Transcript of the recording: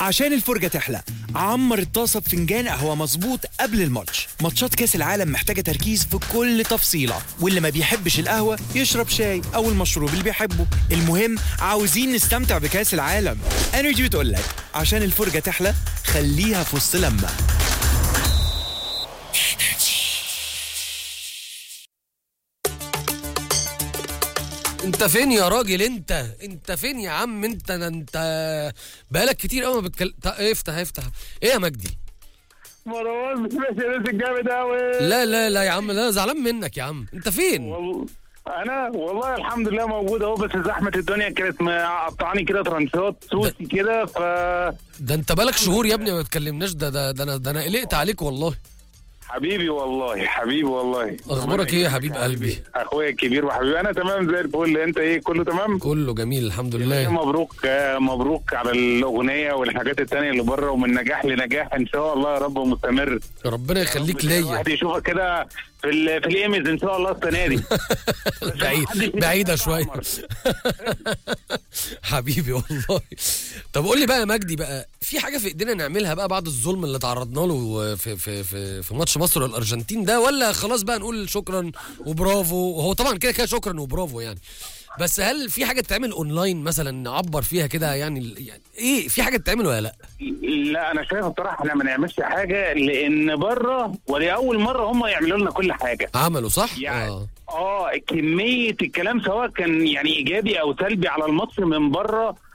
عشان الفرجة تحلى عمر الطاسة بفنجان قهوة مظبوط قبل الماتش ماتشات كاس العالم محتاجة تركيز في كل تفصيلة واللي ما بيحبش القهوة يشرب شاي أو المشروب اللي بيحبه المهم عاوزين نستمتع بكاس العالم انرجي بتقول لك عشان الفرجة تحلى خليها في وسط لمة انت فين يا راجل انت انت فين يا عم انت ده انت بقالك كتير قوي ما بتكلم افتح افتح ايه يا مجدي مروان بتمشي ناس جامد قوي لا لا لا يا عم لا أنا زعلان منك يا عم انت فين والله انا والله الحمد لله موجود اهو بس زحمه الدنيا كانت مقطعاني كده ترانشات سوسي كده ف ده انت بقالك شهور يا ابني ما بتكلمناش ده ده ده انا ده انا قلقت عليك والله حبيبي والله حبيبي والله اخبارك ايه يا حبيب قلبي اخويا الكبير وحبيبي انا تمام زي الفل انت ايه كله تمام كله جميل الحمد لله مبروك آه، مبروك على الاغنيه والحاجات التانية اللي بره ومن نجاح لنجاح ان شاء الله يا رب مستمر ربنا يخليك ليا الواحد يشوفك كده في ال- في الايمز ان شاء الله السنه دي بعيد بعيدة شوية حبيبي والله طب قول لي بقى يا مجدي بقى في حاجة في ايدينا نعملها بقى بعد الظلم اللي تعرضنا له في في في, في ماتش مصر والارجنتين ده ولا خلاص بقى نقول شكرا وبرافو وهو طبعا كده كده شكرا وبرافو يعني بس هل في حاجة تتعمل اونلاين مثلا نعبر فيها كده يعني, يعني ايه في حاجة تتعمل ولا لا؟ لا انا شايف بصراحه احنا ما نعملش حاجه لان بره ولاول مره هم يعملوا لنا كل حاجه عملوا صح؟ يعني اه اه كميه الكلام سواء كان يعني ايجابي او سلبي على الماتش من بره